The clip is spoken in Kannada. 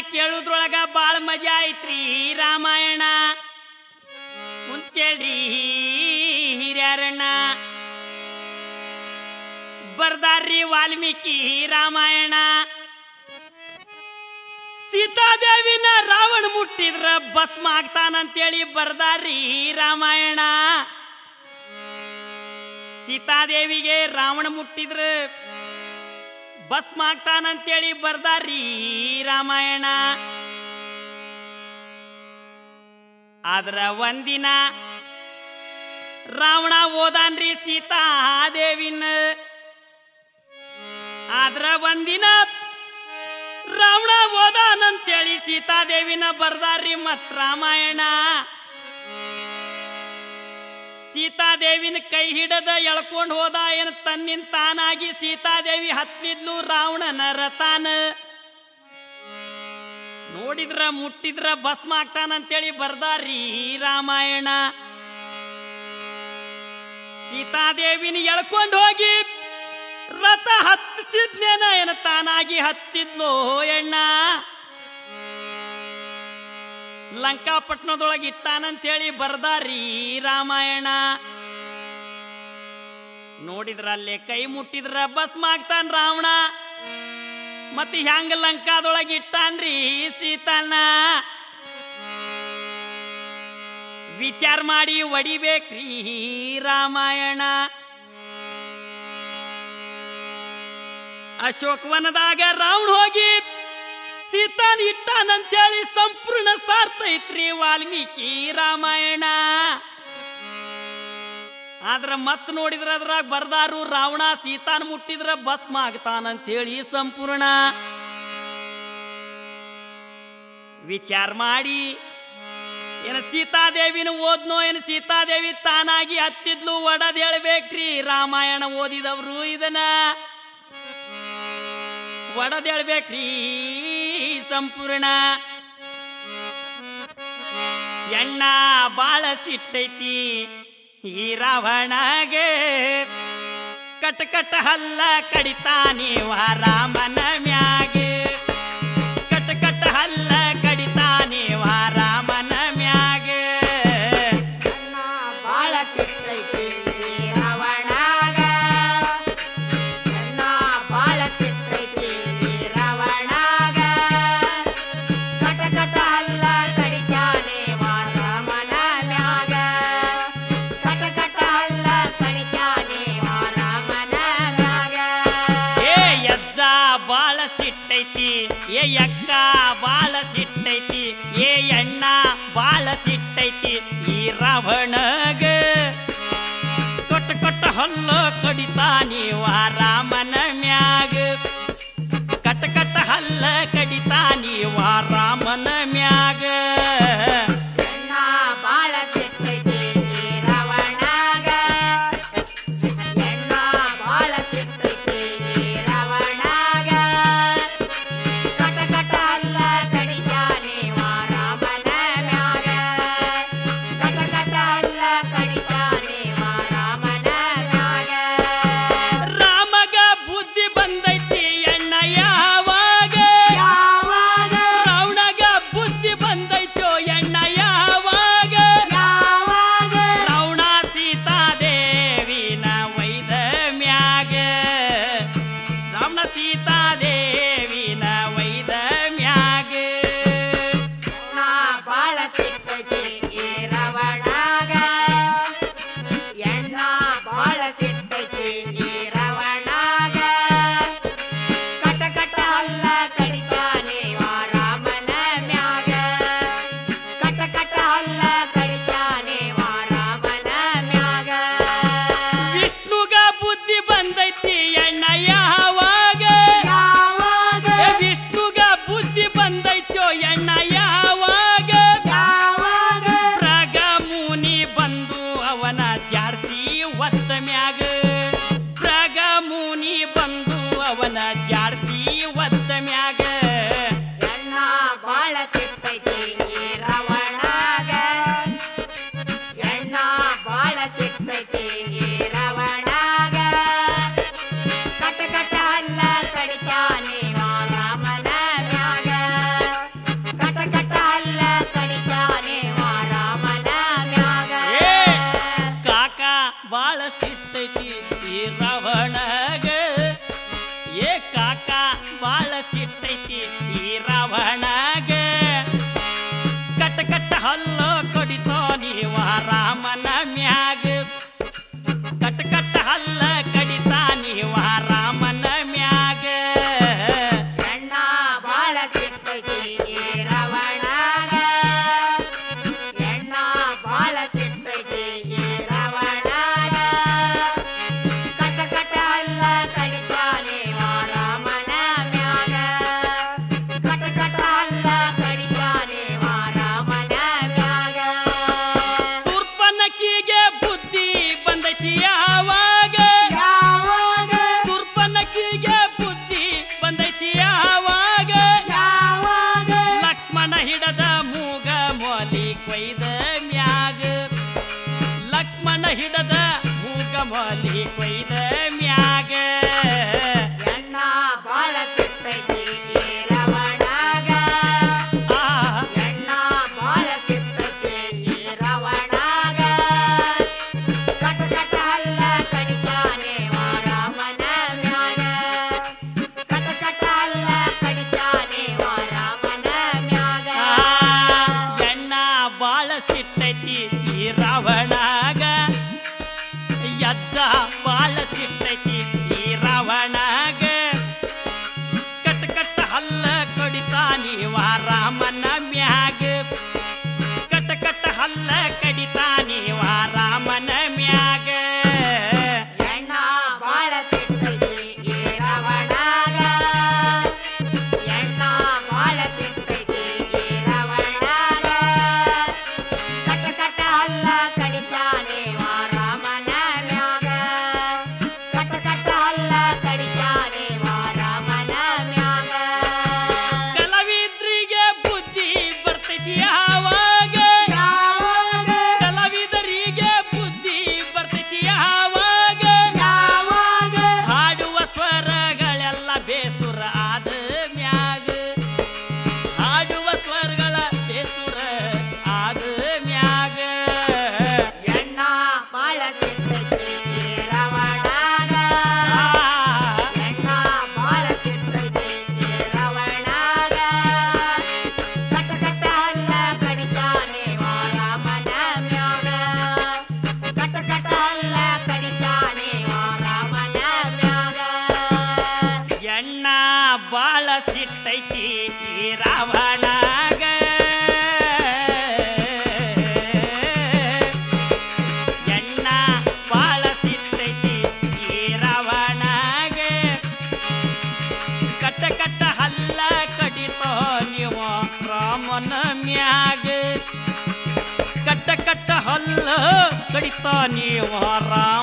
ಕೇಳುದ್ರೊಳಗ ಬಾಳ ಮಜಾ ಐತ್ರಿ ರಾಮಾಯಣ ಕುಂತ್ ಕೇಳ್ರಿ ಹಿರಿಯರಣ್ಣ ಬರ್ದಾರ್ರಿ ವಾಲ್ಮೀಕಿ ರಾಮಾಯಣ ಸೀತಾದೇವಿನ ರಾವಣ ಮುಟ್ಟಿದ್ರ ಭಸ್ಮ ಆಗ್ತಾನಂತೇಳಿ ಬರ್ದಾರ್ರಿ ರಾಮಾಯಣ ಸೀತಾದೇವಿಗೆ ರಾವಣ ಮುಟ್ಟಿದ್ರ ಭಸ್ಮ ಆಗ್ತಾನಂತೇಳಿ ಬರ್ದಾರ್ರಿ ರಾಮಾಯಣ ಆದ್ರ ಒಂದಿನ ರಾವಣ ಓದಾನ್ರಿ ಸೀತಾದೇವಿನ ಆದ್ರ ಒಂದಿನ ರಾವಣ ಓದಾನಂತೇಳಿ ಸೀತಾದೇವಿನ ಬರ್ದಾರ್ರಿ ಮತ್ ರಾಮಾಯಣ ಸೀತಾದೇವಿನ ಕೈ ಹಿಡದ ಎಳ್ಕೊಂಡು ಹೋದ ಏನು ತನ್ನಿನ್ ತಾನಾಗಿ ಸೀತಾದೇವಿ ಹತ್ಲಿದ್ಲು ರಾವಣನ ರಥಾನ ನೋಡಿದ್ರ ಮುಟ್ಟಿದ್ರ ಭಸ್ಮ ಆಗ್ತಾನಂತೇಳಿ ಬರ್ದಾರ್ರಿ ರಾಮಾಯಣ ಸೀತಾದೇವಿನ ಎಳ್ಕೊಂಡು ಹೋಗಿ ರಥ ಹತ್ತಿಸಿದ್ನೇನ ಏನ ತಾನಾಗಿ ಹತ್ತಿದ್ಲು ಎಣ್ಣ ಲಂಕಾಪಟ್ಟಣದೊಳಗೆ ಇಟ್ಟಾನಂತೇಳಿ ಬರ್ದಾರ್ರಿ ರಾಮಾಯಣ ನೋಡಿದ್ರ ಅಲ್ಲೇ ಕೈ ಮುಟ್ಟಿದ್ರ ಭಸ್ಮ ಆಗ್ತಾನ ರಾವಣ ಮತ್ತೆ ಹೆಂಗ ಲಂಕಾದೊಳಗೆ ಇಟ್ಟಾನ್ರಿ ಸೀತಣ್ಣ ವಿಚಾರ ಮಾಡಿ ಒಡಿಬೇಕ್ರಿ ರಾಮಾಯಣ ಅಶೋಕವನದಾಗ ರಾವಣ ಹೋಗಿ ಸೀತಾನ್ ಇಟ್ಟಾನಂತೇಳಿ ಸಂಪೂರ್ಣ ಸಾರ್ಥ ಐತ್ರಿ ವಾಲ್ಮೀಕಿ ರಾಮಾಯಣ ಆದ್ರ ಮತ್ ನೋಡಿದ್ರ ಅದ್ರಾಗ ಬರ್ದಾರು ರಾವಣ ಸೀತಾನ್ ಮುಟ್ಟಿದ್ರ ಭಸ್ಮ ಆಗ್ತಾನಂತೇಳಿ ಸಂಪೂರ್ಣ ವಿಚಾರ ಮಾಡಿ ಏನ ಸೀತಾದೇವಿನ ಓದ್ನೋ ಏನು ಸೀತಾದೇವಿ ತಾನಾಗಿ ಹತ್ತಿದ್ಲು ಒಡದ್ ಹೇಳ್ಬೇಕ್ರಿ ರಾಮಾಯಣ ಓದಿದವ್ರು ಇದನ್ನ ಒಡದ್ ಹೇಳ್ಬೇಕ್ರಿ ಸಂಪೂರ್ಣ ಎಣ್ಣ ಬಾಳ ಸಿಟ್ಟೈತಿ ಈ ರಾವಣಗೆ ಕಟ್ ಕಟ್ ಹಲ್ಲ ಕಡಿತಾನಿವ ರಾಮನ ಮ್ಯಾಗೆ ಕಟ್ ಕಟ್ ಹಲ್ಲ ಕಡಿತಾನಿವ ರಾಮನ ಮ್ಯಾಗೆ ಬಾಳ ಸಿಟ್ಟೈತಿ ರಾವಣಾಗ ಅಣ್ಣ ಬಾಳ ಸಿಟ್ಟೈತಿ ರಾವಣಾಗ ಕಟ ಕಟ ಹಲ್ಲ ಕಡಿತಾನೆ ವಾರಮನ ಮ್ಯಾಗ ಕಟ ಕಟ ಹಲ್ಲ ಕಡಿತಾನೆ ವಾರಮನ ಮ್ಯಾಗ ಏ ಯಜ್ಜ ಬಾಳ ಸಿಟ್ಟೈತಿ ಏ ಯಕ್ಕ ಬಾಳ ಸಿಟ್ಟೈತಿ ಏ ಅಣ್ಣ ಬಾಳ ಸಿಟ್ಟೈತಿ ಈ ರಾವಣಗ ಕೊಟ್ಟ ಕೊಟ್ಟ ಹಲ್ಲ ಕಡಿತಾನಿವ ರಾಮನ ಮ್ಯಾಗ ಕಟ್ಟ ಕಟ್ಟ ಹಲ್ಲ ಕಡಿತಾನಿವ ರಾಮನ ಮ್ಯಾಗ ಅಣ್ಣ ಬಾಳ ಸಿಟ್ಟೈತಿ ರಾವಣಾಗ ಎಣ್ಣ ಬಾಳ ಸಿಟ್ಟೈತಿ ರಾವಣಾಗ ಕಟ ಕಟ ಅಲ್ಲ ಕಡಿತಾನೆ ವಾರಾಮನ ಮ್ಯಾಗ ಕಟ ಕಟ ಅಲ್ಲ ಕಡಿತಾನೆ ವಾರಾಮನ ಮ್ಯಾಗ ರಾಮಗ ಬುದ್ಧಿ ಬಂದೈತಿ ಅಣ್ಣ ಯಾವಾಗ ಯಾವಾಗ ರಾವಣಗ ಬುದ್ಧಿ ಬಂದೈತೋ ಎಣ್ಣ ಯಾವಾಗ ಯಾವಾಗ ರಾವಣ ಸೀತಾದೇವಿನ ವೈದ ಮ್ಯಾಗ ರಾವಣ ಸೀತಾದೇವಿನ ವೈದ ಮ್ಯಾಗ ಅಣ್ಣ ಬಾಳ ಸಿಟ್ಟೈತಿ ಈ ರಾವಣಾಗ ಎಣ್ಣ ಬಾಳ ಸಿಟ್ಟೈತಿ ಈ ರಾವಣಾಗ ಕಟ ಕಟ ಅಲ್ಲ ಕಡಿತಾನೆ ವಾರಾಮನ ಮ್ಯಾಗ ಕಟ ಕಟ ಅಲ್ಲ ಕಡಿತಾನೆ ವಾರಾಮನ ಮ್ಯಾಗ ವಿಷ್ಣುಗ ಬುದ್ಧಿ ಬಂದೈತಿ ಅಣ್ಣ ಯಾವಾಗ ಯಾವಾಗ ಏ ವಿಷ್ಣುಗ ಬುದ್ಧಿ ಬಂದೈತೋ ಎಣ್ಣ ಯಾವಾಗ ಯಾವಾಗ ಪ್ರಗಮುನಿ ಬಂದು ಅವನ ಜಾಡ್ಸಿ ಒತ್ತ ಮ್ಯಾಗ ಪ್ರಗಮುನಿ ಬಂದು ಅವನ ಜಾಡ್ಸಿ ಒತ್ತ ಮ್ಯಾಗ ಎಣ್ಣ ಬಾಳ ಸಿಟ್ಟೈತಿ ಈ ರಾವಣಾಗ ಎಣ್ಣ ಬಾಳ ಸಿಟ್ಟೈತಿ ಈ ರಾವಣಾಗ ಕಟ ಕಟ ಅಲ್ಲ ಕಡಿತಾನೆ ವಾರಾಮನ ಮ್ಯಾಗ ಹಿಡದ ಮೂಗಮಲಿ ಕೊಯ್ದ ಮ್ಯಾಗ ಎಣ್ಣ ಬಾಳ ಸಿಕ್ಕೈತಿ ಈ ರವಣಾಗ ಆ ಎಣ್ಣ ಬಾಳ ಸಿಕ್ಕೈತಿ ಈ ರವಣಾಗ ಕಟ ಕಟ ಹಲ್ಲ ಕಡಿತಾನೆ ವಾರಾಮನ ಮ್ಯಾಗ ಕಟ ಕಟ ಹಲ್ಲ ಕಡಿತಾನೆ ವಾರಾಮನ ಮ್ಯಾಗ ಎಣ್ಣ ಬಾಳ ಸಿಟ್ಟೈತಿ ಈ ರಾವಣಾಗ ಯಜ್ಜ ಬಾಳ ಸಿಟ್ಟೈತಿ ಈ ರಾವಣಾಗ ಕಟ್ ಕಟ್ ಹಲ್ಲ ಕಡಿತಾನಿ ವಾರಾಮನ ಮ್ಯಾಗ ಕಟ್ ಕಟ್ ಹಲ್ಲ ಕಡಿತಾನಿ ವಾರಾಮನ ಮ್ಯಾಗ ಎಣ್ಣ ಬಾಳ ಸಿಕ್ಕೈತಿ ಈ ರವಣಾಗ ಎಣ್ಣ ಬಾಳ ಸಿಕ್ಕೈತಿ ಈ ರವಣಾಗ ಕಟ ಕಟ ಹಲ್ಲ ಕಡಿತಾನೆ ವಾರಾಮನ ಮ್ಯಾಗ ಕಟ ಕಟ ಹಲ್ಲ ಕಡಿತಾನೆ ವಾರಾಮನ ಮ್ಯಾಗ ಕಲಾವಿದ್ರಿಗೆ ಬುದ್ಧಿ ಬರ್ತೈತಿ ಯಾವಾಗ ಯಾವಾಗ ಕಲಾವಿದರಿಗೆ ಬುದ್ಧಿ ಬರ್ತೈತಿ ಯಾವಾಗ ಯಾವಾಗ ಹಾಡುವ ಸ್ವರಗಳೆಲ್ಲ ಬೇಸುರ ಆದ ಮ್ಯಾಗ ಹಾಡುವ ಸ್ವರಗಳ ಬೇಸುರ ಆದ ಮ್ಯಾಗ ಎಣ್ಣ ಬಾಳ ಸಿಕ್ಕೈತಿ ಈ ರವಣಾಗ ಎಣ್ಣ ಬಾಳ ಸಿಕ್ಕೈತಿ ಈ ರವಣಾಗ ಕಟ ಕಟ ಹಲ್ಲ ಕಡಿತಾನೆ ವಾರಾಮನ ಮ್ಯಾಗ ಕಟ ಕಟ ಹಲ್ಲ ಕಡಿತಾನೆ ವಾರಾಮನ ಮ್ಯಾಗ ಎಣ್ಣ ಬಾಳ ಸಿಟ್ಟೈತಿ ಈ ರಾವಣಾಗ ಎಣ್ಣ ಬಾಳ ಸಿಟ್ಟೈತಿ ಈ ರಾವಣಾಗ ಕಟ್ಟ ಕಟ್ಟ ಹಲ್ಲ ಕಡಿತೋ ನೀವು ರಾಮನ ಮ್ಯಾಗ ಕಟ್ಟ ಕಟ್ಟ ಹಲ್ಲ ಕಡಿತ ನೀವು ರಾಮ